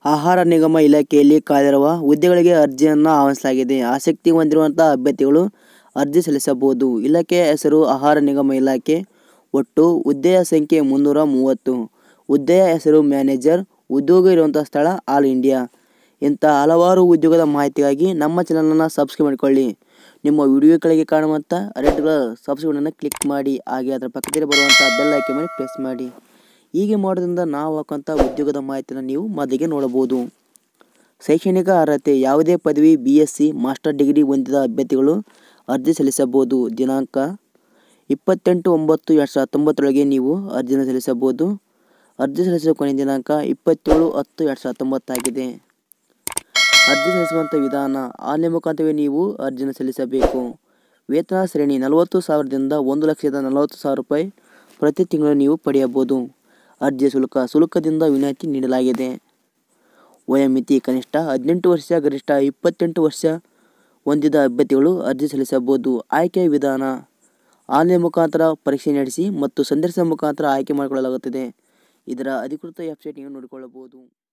ಆಹಾರ ನಿಗಮ ಇಲಾಖೆಯಲ್ಲಿ ಖಾಲಿರುವ ಹುದ್ದೆಗಳಿಗೆ ಅರ್ಜಿಯನ್ನು ಆಹ್ವಾನಿಸಲಾಗಿದೆ ಆಸಕ್ತಿ ಹೊಂದಿರುವಂತಹ ಅಭ್ಯರ್ಥಿಗಳು ಅರ್ಜಿ ಸಲ್ಲಿಸಬಹುದು ಇಲಾಖೆಯ ಹೆಸರು ಆಹಾರ ನಿಗಮ ಇಲಾಖೆ ಒಟ್ಟು ಹುದ್ದೆಯ ಸಂಖ್ಯೆ ಮುನ್ನೂರ ಮೂವತ್ತು ಹುದ್ದೆಯ ಹೆಸರು ಮ್ಯಾನೇಜರ್ ಉದ್ಯೋಗ ಇರುವಂತಹ ಸ್ಥಳ ಆಲ್ ಇಂಡಿಯಾ ಇಂಥ ಹಲವಾರು ಉದ್ಯೋಗದ ಮಾಹಿತಿಗಾಗಿ ನಮ್ಮ ಚಾನಲನ್ನು ಸಬ್ಸ್ಕ್ರೈಬ್ ಮಾಡಿಕೊಳ್ಳಿ ನಿಮ್ಮ ವಿಡಿಯೋ ಕೆಳಗೆ ಕಾಣುವಂಥ ರೆಡ್ ಕಲರ್ ಸಬ್ಸ್ಕ್ರೈಬನ್ನು ಕ್ಲಿಕ್ ಮಾಡಿ ಹಾಗೆ ಅದರ ಪಕ್ಕದಲ್ಲಿ ಬರುವಂಥ ಬೆಲ್ ಐಕನ್ ಮೇಲೆ ಪ್ರೆಸ್ ಮಾಡಿ ಹೀಗೆ ಮಾಡೋದ್ರಿಂದ ನಾವು ಹಾಕುವಂಥ ಉದ್ಯೋಗದ ಮಾಹಿತಿಯನ್ನು ನೀವು ಮೊದಲಿಗೆ ನೋಡಬಹುದು ಶೈಕ್ಷಣಿಕ ಅರ್ಹತೆ ಯಾವುದೇ ಪದವಿ B S C master degree ಹೊಂದಿದ ಅಭ್ಯರ್ಥಿಗಳು ಅರ್ಜಿ ಸಲ್ಲಿಸಬಹುದು ದಿನಾಂಕ ಇಪ್ಪತ್ತೆಂಟು ಒಂಬತ್ತು ಎರಡು ಸಾವಿರದ ಹತ್ತೊಂಬತ್ತರೊಳಗೆ ನೀವು ಅರ್ಜಿಯನ್ನು ಸಲ್ಲಿಸಬಹುದು ಅರ್ಜಿ ಸಲ್ಲಿಸುವ ಕೊನೆಯ ದಿನಾಂಕ ಇಪ್ಪತ್ತೇಳು ಹತ್ತು ಎರಡು ಸಾವಿರದ ಹತ್ತೊಂಬತ್ತಾಗಿದೆ ಅರ್ಜಿ ಸಲ್ಲಿಸುವಂಥ ವಿಧಾನ ಆನ್ಲೈನ್ ಮುಖಾಂತರವೇ ನೀವು ಅರ್ಜಿಯನ್ನು ಸಲ್ಲಿಸಬೇಕು ವೇತನ ಶ್ರೇಣಿ ನಲವತ್ತು ಸಾವಿರದಿಂದ ಒಂದು ಲಕ್ಷದ ನಲವತ್ತು ಸಾವಿರ ರೂಪಾಯಿ ಪ್ರತಿ ತಿಂಗಳು ನೀವು ಪಡೆಯಬಹುದು ಅರ್ಜಿ ಶುಲ್ಕ ಶುಲ್ಕದಿಂದ ವಿನಾಯಿತಿ ನೀಡಲಾಗಿದೆ ವಯೋಮಿತಿ ಕನಿಷ್ಠ ಹದಿನೆಂಟು ವರ್ಷ ಗರಿಷ್ಠ ಇಪ್ಪತ್ತೆಂಟು ವರ್ಷ ಹೊಂದಿದ ಅಭ್ಯರ್ಥಿಗಳು ಅರ್ಜಿ ಸಲ್ಲಿಸಬಹುದು ಆಯ್ಕೆಯ ವಿಧಾನ ಆನ್ಲೈನ್ ಮುಖಾಂತರ ಪರೀಕ್ಷೆ ನಡೆಸಿ ಮತ್ತು ಸಂದರ್ಶನ ಮುಖಾಂತರ ಆಯ್ಕೆ ಮಾಡಿಕೊಳ್ಳಲಾಗುತ್ತದೆ ಇದರ ಅಧಿಕೃತ ವೆಬ್ಸೈಟ್ ನೀವು ನೋಡಿಕೊಳ್ಳಬಹುದು